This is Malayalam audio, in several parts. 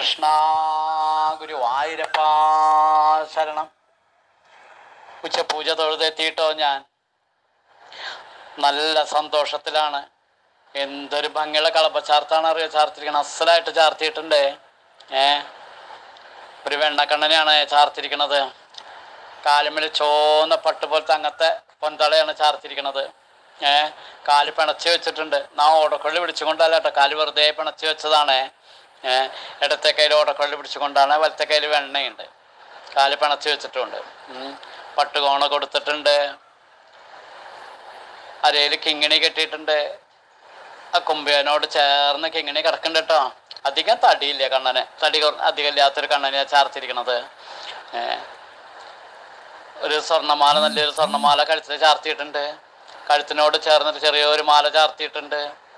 കൃഷ്ണ ഗുരുവായൂരപ്പ ശരണം ഉച്ചപൂജ തൊഴുതെത്തിയിട്ടോ ഞാൻ നല്ല സന്തോഷത്തിലാണ് എന്തൊരു ഭംഗിയുള്ള കളപ്പ ചാർത്താണ് അറിയോ ചാർത്തിരിക്കണം അസലായിട്ട് ചാർത്തിയിട്ടുണ്ട് ഏ ഒരു വെണ്ണക്കണ്ണനെയാണ് ചാർത്തിരിക്കണത് കാലുമ്മിൽ ചോന്ന പട്ട് പോലത്തെ അങ്ങനത്തെ പൊന്തളയാണ് ചാർത്തിരിക്കണത് ഏ കാല് പിണച്ച് വെച്ചിട്ടുണ്ട് നാ ഓടക്കൊള്ളി പിടിച്ചുകൊണ്ടല്ല കേട്ടോ കാല് വെറുതെ പിണച്ച് വെച്ചതാണ് ഏ ഇടത്തെ കയ്യിൽ ഓടക്കൊള്ളി പിടിച്ചുകൊണ്ടാണ് വലത്തെ കയ്യിൽ വെണ്ണയുണ്ട് കാല് പിണച്ച് വെച്ചിട്ടുണ്ട് ഉം. പട്ടുകോണ കൊടുത്തിട്ടുണ്ട് അരയിൽ കിങ്ങിണി കെട്ടിയിട്ടുണ്ട് ആ കുമ്പിയനോട് ചേർന്ന് കിങ്ങിണി കിടക്കുന്നുണ്ട് കേട്ടോ അധികം തടിയില്ല കണ്ണന് തടി കുറ- അധികം ഇല്ലാത്തൊരു കണ്ണനെയാണ് ചാർത്തിരിക്കണത് ഏ ഒരു സ്വർണ്ണമാല നല്ലൊരു സ്വർണ്ണമാല കഴുത്തിൽ ചാർത്തിയിട്ടുണ്ട് കഴുത്തിനോട് ചേർന്നിട്ട് ചെറിയൊരു മാല ചാർത്തിയിട്ടുണ്ട്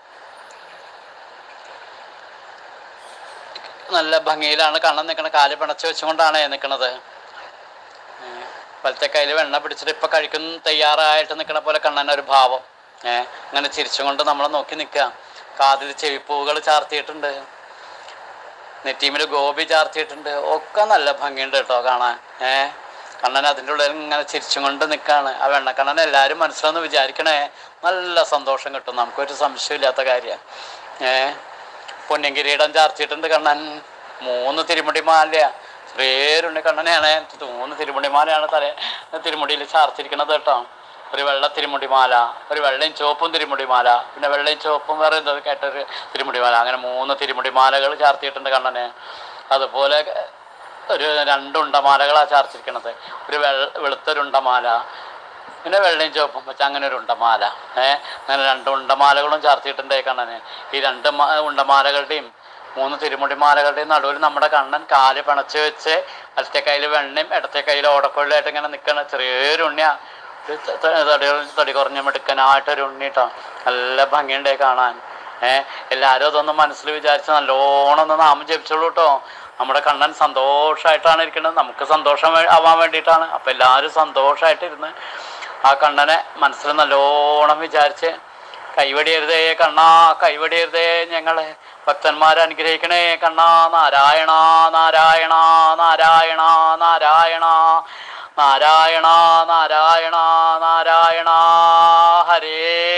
നല്ല ഭംഗിയിലാണ് കണ്ണൻ നിൽക്കണത് കാല് പിണച്ച് വെച്ചുകൊണ്ടാണ് നിൽക്കുന്നത് വലത്തെ കയ്യിൽ വെണ്ണ പിടിച്ചിട്ട് ഇപ്പൊ കഴിക്കും തയ്യാറായിട്ട് നിൽക്കണ പോലെ കണ്ണൻ ഒരു ഭാവം ഏഹ് അങ്ങനെ ചിരിച്ചുകൊണ്ട് നമ്മളെ നോക്കി നിൽക്കുക കാതിൽ ചെവിപ്പൂകൾ ചാർത്തിയിട്ടുണ്ട് നെറ്റീമിൽ ഗോപി ചാർത്തിയിട്ടുണ്ട് ഒക്കെ നല്ല ഭംഗിയുണ്ട് കേട്ടോ കാണാൻ ഏ കണ്ണൻ അതിൻ്റെ ഉള്ളിൽ ഇങ്ങനെ ചിരിച്ചും കൊണ്ട് നിൽക്കുകയാണ് ആ വെണ്ണക്കണ്ണൻ എല്ലാവരും മനസ്സിലൊന്ന് വിചാരിക്കണേ നല്ല സന്തോഷം കിട്ടും നമുക്കൊരു സംശയമില്ലാത്ത കാര്യം ഏ പൊന്നിങ്കിരീടം ചാർത്തിയിട്ടുണ്ട് കണ്ണൻ മൂന്ന് തിരുമുടിമാല ചെറിയൊരുണ്ണി കണ്ണനെയാണ് മൂന്ന് തിരുമുടിമാലയാണ് തല തിരുമുടിയിൽ ചാർത്തിരിക്കണത് കേട്ടോ ഒരു വെള്ള തിരുമുടിമാല ഒരു വെള്ളയും ചുവപ്പും തിരുമുടിമാല പിന്നെ വെള്ളയും ചുവപ്പും വേറെ എന്തോ കേട്ടൊരു തിരുമുടിമാല അങ്ങനെ മൂന്ന് തിരുമുടിമാലകൾ ചാർത്തിയിട്ടുണ്ട് കണ്ണന് അതുപോലെ ഒരു രണ്ട് ഉണ്ടമാലകളാണ് ചാർത്തിരിക്കണത് ഒരു വെള്ള വെളുത്തൊരു ഉണ്ടമാല പിന്നെ വെള്ളയും ചുവപ്പും വെച്ച് അങ്ങനെ ഒരു ഉണ്ടമാല ഏഹ് അങ്ങനെ രണ്ട് ഉണ്ടമാലകളും ചാർത്തിയിട്ടുണ്ട് ഈ കണ്ണന് ഈ രണ്ട് മ- ഉണ്ടമാലകളുടെയും മൂന്ന് തിരുമുടിമാലകളുടെയും നടുവിൽ നമ്മുടെ കണ്ണൻ കാല് പിണച്ച് വെച്ച് വലത്തെ കയ്യിൽ വെണ്ണയും ഇടത്തെ കയ്യിൽ ഓടക്കൊള്ളിയായിട്ട് ഇങ്ങനെ നിൽക്കണ ചെറിയൊരു ഉണ്ണിയാ ഒരു ത- ത- തടി തടി കുറഞ്ഞ മിടുക്കനായിട്ടൊരു ഉണ്ണി കേട്ടോ നല്ല ഭംഗിയുണ്ടേ കാണാൻ ഏഹ് എല്ലാവരും അതൊന്ന് മനസ്സിൽ വിചാരിച്ച് നല്ലോണം ഒന്ന് നാമം ജപിച്ചോളൂ കേട്ടോ നമ്മുടെ കണ്ണൻ സന്തോഷമായിട്ടാണ് ഇരിക്കുന്നത് നമുക്ക് സന്തോഷം വേ- ആവാൻ വേണ്ടിയിട്ടാണ് അപ്പം എല്ലാവരും സന്തോഷമായിട്ടിരുന്ന് ആ കണ്ണനെ മനസ്സിൽ നല്ലോണം വിചാരിച്ച് കൈവടിയരുതേ കണ്ണാ കൈവടിയരുതേ ഞങ്ങളെ ഭക്തന്മാരെ അനുഗ്രഹിക്കണേ കണ്ണാ നാരായണ നാരായണ നാരായണ നാരായണ നാരായണ നാരായണ നാരായണ ഹരേ